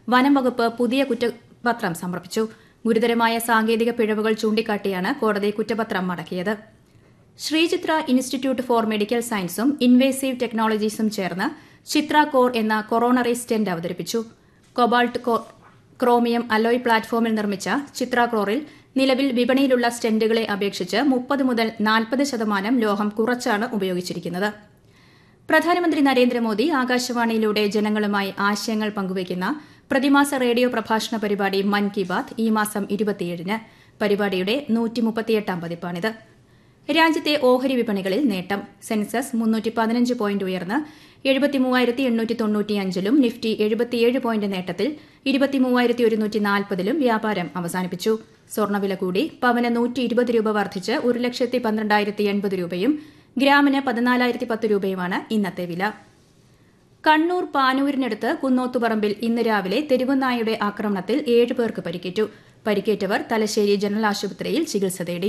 വനം വകുപ്പ് പുതിയ കുറ്റപത്രം സമർപ്പിച്ചു ഗുരുതരമായ സാങ്കേതിക പിഴവുകൾ ചൂണ്ടിക്കാട്ടിയാണ് കോടതി കുറ്റപത്രം മടക്കിയത് ശ്രീചിത്ര ഇൻസ്റ്റിറ്റ്യൂട്ട് ഫോർ മെഡിക്കൽ സയൻസും ഇൻവേസീവ് ടെക്നോളജീസും ചേർന്ന് ചിത്ര കോർ എന്ന കൊറോണറി സ്റ്റെന്റ് അവതരിപ്പിച്ചു കൊബാൾട്ട് ക്രോമിയം അലോയ് പ്ലാറ്റ്ഫോമിൽ നിർമ്മിച്ച ചിത്ര കോറിൽ നിലവിൽ വിപണിയിലുള്ള സ്റ്റെന്റുകളെ അപേക്ഷിച്ച് മുപ്പത് മുതൽ നാൽപ്പത് ശതമാനം ലോഹം കുറച്ചാണ് ഉപയോഗിച്ചിരിക്കുന്നത് പ്രധാനമന്ത്രി നരേന്ദ്രമോദി ആകാശവാണിയിലൂടെ ജനങ്ങളുമായി ആശയങ്ങൾ പങ്കുവയ്ക്കുന്ന പ്രതിമാസ റേഡിയോ പ്രഭാഷണ പരിപാടി മൻ കി ബാത്ത് ഈ മാസം ഇരുപത്തിയേഴിന് പരിപാടിയുടെ നൂറ്റിമുപ്പത്തിയെട്ടാം പതിപ്പാണിത് രാജ്യത്തെ ഓഹരി വിപണികളിൽ നേട്ടം സെൻസസ് മുന്നൂറ്റി പതിനഞ്ച് പോയിന്റ് ഉയർന്ന് എഴുപത്തിമൂവായിരത്തി എണ്ണൂറ്റി തൊണ്ണൂറ്റിയഞ്ചിലും നിഫ്റ്റി എഴുപത്തിയേഴ് പോയിന്റ് നേട്ടത്തിൽ ഇരുപത്തിമൂവായിരത്തി ഒരുന്നൂറ്റി നാൽപ്പതിലും വ്യാപാരം അവസാനിപ്പിച്ചു സ്വർണ്ണവില കൂടി പവന് നൂറ്റി ഇരുപത് രൂപ വർദ്ധിച്ച് ഒരു ലക്ഷത്തി പന്ത്രണ്ടായിരത്തി എൺപത് രൂപയും ഗ്രാമിന് പതിനാലായിരത്തി പത്ത് രൂപയുമാണ് ഇന്നത്തെ വില കണ്ണൂർ പാനൂരിനടുത്ത് കുന്നോത്തുപറമ്പിൽ ഇന്ന് രാവിലെ തെരുവുനായയുടെ ആക്രമണത്തിൽ ഏഴ് പേർക്ക് പരിക്കേറ്റു പരിക്കേറ്റവർ തലശ്ശേരി ജനറൽ ആശുപത്രിയിൽ ചികിത്സ തേടി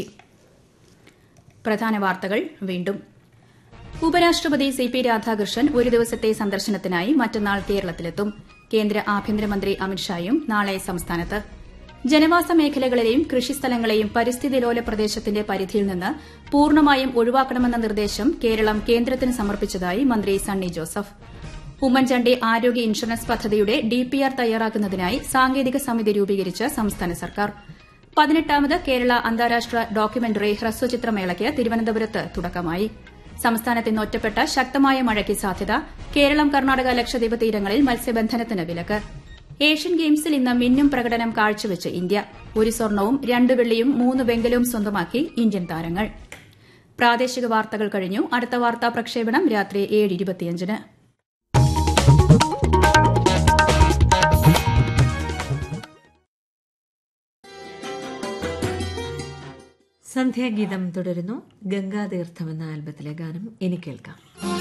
പ്രധാന വാർത്തകൾ വീണ്ടും ഉപരാഷ്ട്രപതി സി പി രാധാകൃഷ്ണൻ ഒരു ദിവസത്തെ സന്ദർശനത്തിനായി മറ്റന്നാൾ കേരളത്തിലെത്തും കേന്ദ്ര ആഭ്യന്തരമന്ത്രി അമിത്ഷായും നാളെ സംസ്ഥാനത്ത് ജനവാസ മേഖലകളെയും കൃഷിസ്ഥലങ്ങളെയും പരിസ്ഥിതി ലോല പ്രദേശത്തിന്റെ പരിധിയിൽ നിന്ന് പൂർണ്ണമായും ഒഴിവാക്കണമെന്ന നിർദ്ദേശം കേരളം കേന്ദ്രത്തിന് സമർപ്പിച്ചതായി മന്ത്രി സണ്ണി ജോസഫ് ഉമ്മൻചാണ്ടി ആരോഗ്യ ഇൻഷുറൻസ് പദ്ധതിയുടെ ഡിപിആർ തയ്യാറാക്കുന്നതിനായി സാങ്കേതിക സമിതി രൂപീകരിച്ച് സംസ്ഥാന സർക്കാർ പതിനെട്ടാമത് കേരള അന്താരാഷ്ട്ര ഡോക്യുമെന്ററി ഹ്രസ്വചിത്രമേളയ്ക്ക് തിരുവനന്തപുരത്ത് തുടക്കമായി സംസ്ഥാനത്ത് ഇന്ന് ഒറ്റപ്പെട്ട ശക്തമായ മഴയ്ക്ക് സാധ്യത കേരളം കർണാടക ലക്ഷദ്വീപ് തീരങ്ങളിൽ മത്സ്യബന്ധനത്തിന് വിലക്ക് ഏഷ്യൻ ഗെയിംസിൽ ഇന്ന് മിന്നും പ്രകടനം കാഴ്ചവെച്ച് ഇന്ത്യ ഒരു സ്വർണവും രണ്ട് വെള്ളിയും മൂന്ന് വെങ്കലവും സ്വന്തമാക്കി ഇന്ത്യൻ താരങ്ങൾ പ്രാദേശിക വാർത്തകൾ കഴിഞ്ഞു അടുത്ത വാർത്താ പ്രക്ഷേപണം രാത്രി ഏഴ് ഇരുപത്തിയഞ്ചിന് സന്ധ്യാഗീതം തുടരുന്നു ഗംഗാതീർത്ഥം എന്ന ആൽബത്തിലെ ഗാനം ഇനി കേൾക്കാം